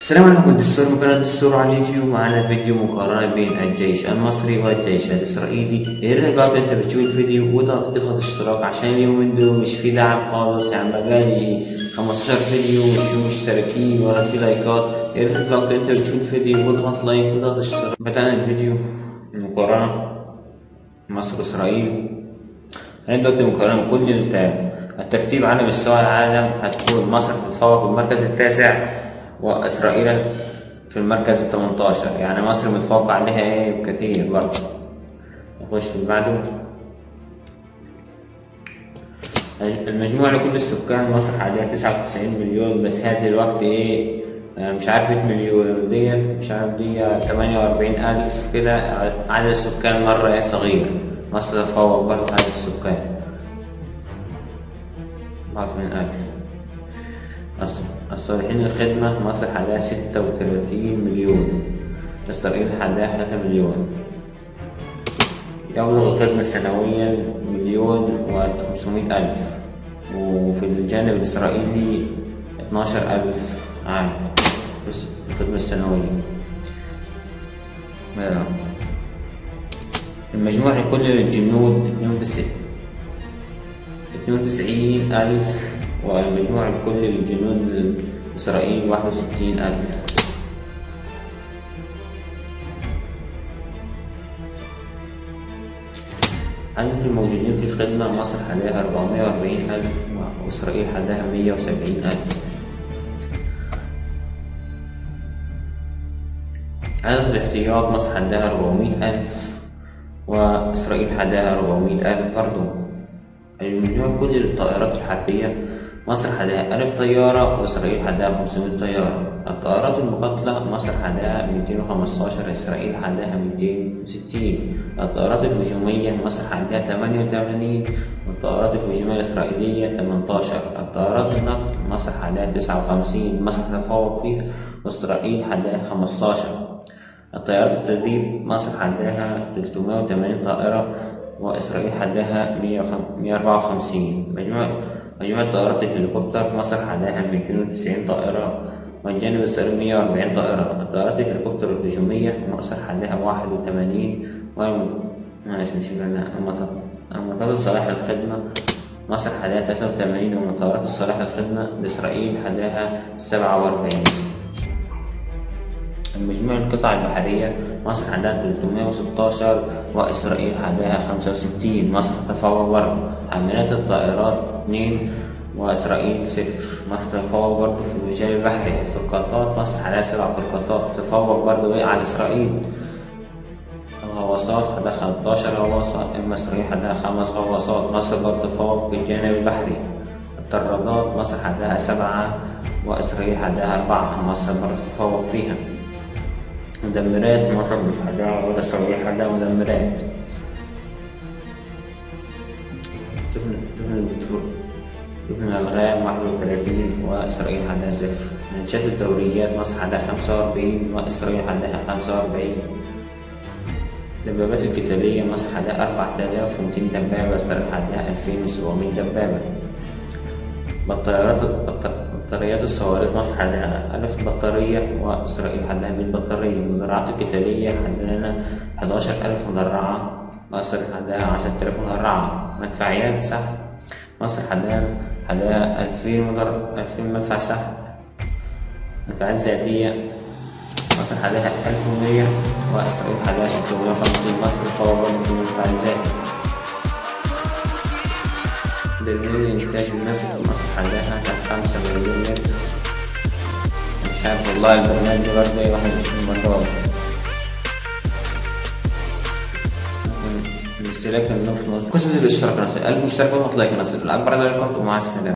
السلام عليكم الدستور من قناة الدستور على اليوتيوب معنا فيديو مقارنة بين الجيش المصري والجيش الإسرائيلي يا ريت قبل أنت بتشوف الفيديو واضغط اضغط اشتراك عشان اليومين دول مش في دعم خالص يعني بقى يجي 15 فيديو مش في مشتركين ولا في لايكات يا ريت قبل أنت بتشوف الفيديو واضغط لايك واضغط اشتراك بدأنا الفيديو المقارنة مصر وإسرائيل هنبدأ دلوقتي مقارنة بكل التاب الترتيب على مستوى العالم هتكون مصر تتفوق بالمركز التاسع وإسرائيل في المركز ال 18 يعني مصر متفوقة عليها إيه بكتير برضه نخش في اللي بعده المجموع لكل السكان مصر حاليا 99 مليون بس هذا الوقت إيه مش عارف 100 مليون دي مش عارف دي 48 ألف كده عدد السكان مرة إيه صغير مصر تتفوق برضه عدد السكان بعض من ألف الصالحين الخدمة مصر حالها ستة وثلاثين مليون إسرائيل حالها ثلاثة مليون يبلغ الخدمة سنويا مليون وخمسمائة ألف وفي الجانب الإسرائيلي اتناشر ألف عام الخدمة السنوية المجموع لكل الجنود اتنين وتسعين ألف والمجموع لكل الجنود إسرائيل واحد وستين ألف عدد الموجودين في الخدمة مصر حاليا أربعمائة وأربعين ألف وإسرائيل حاليا مية وسبعين ألف عدد الاحتياط مصر حاليا أربعمائة ألف وإسرائيل حاليا أربعمائة ألف برضه المجموع كل الطائرات الحربية مصر حداها ألف طيارة وإسرائيل حداها 500 طيارة الطائرات المقاتلة مصر حداها 215 إسرائيل حداها 260 الطائرات الهجومية مصر حداها 88 والطائرات الهجومية الإسرائيلية 18 الطائرات النقل مصر حداها 59 مصر تفوق فيها وإسرائيل حداها 15 الطيارات التدريب مصر حداها 380 طائرة وإسرائيل حداها 154 مجموع مجموعة طائرات الهليكوبتر مصر حداها 290 طائرة والجانب الإسرائيلي 140 طائرة طائرات الهليكوبتر الهجومية مصر حداها 81 ماشي مش المطارات الصالحة للخدمة مصر حداها 83 والمطارات الصالحة للخدمة لإسرائيل حداها 47 المجموع القطع البحرية مصر حداها 316 وإسرائيل حداها 65 مصر تفوق برضه حاملات الطائرات 2 وإسرائيل صفر مصر تفوق برضه في المجال البحري الفرقاطات مصر حداها سبع فرقاطات تفوق برضه إيه على إسرائيل الغواصات حداها 15 غواصة أما إسرائيل حداها خمس غواصات مصر برضه تفوق في الجانب البحري الطرادات مصر حداها سبعة وإسرائيل حداها أربعة مصر برضه تفوق فيها مدمرات مصر مش حداها ولا إسرائيل حداها مدمرات سفن البترول سفن الألغام واحد وثلاثين وإسرائيل حداها صفر منشات الدوريات مصر حداها خمسة وأربعين وإسرائيل حداها خمسة وأربعين الدبابات القتالية مصر حداها أربعة آلاف ومتين دبابة وإسرائيل حداها ألفين وسبعمية دبابة بطاريات بطاريات الصواريخ مصر حداها ألف بطارية وإسرائيل حداها مية بطارية المدرعات القتالية حدانا حداشر ألف مدرعة مصر حداها عشرة آلاف مدرعة مدفعيات سحب مصر حداها حداها ألفين مدر ألفين مدفع سحب مدفعات ذاتية مصر حداها ألف ومية وإسرائيل حداها ستمية وخمسين مصر تطور من المدفع الذاتي برنامج إنتاج النفط مصر حداها كان خمسة مليون متر مش عارف والله البرنامج برضه واحد وعشرين مطار الاستهلاك للنفط مصر كنت الاشتراك نصر ألف مشترك ونطلع لايك نصر الأكبر على الكم مع السلامة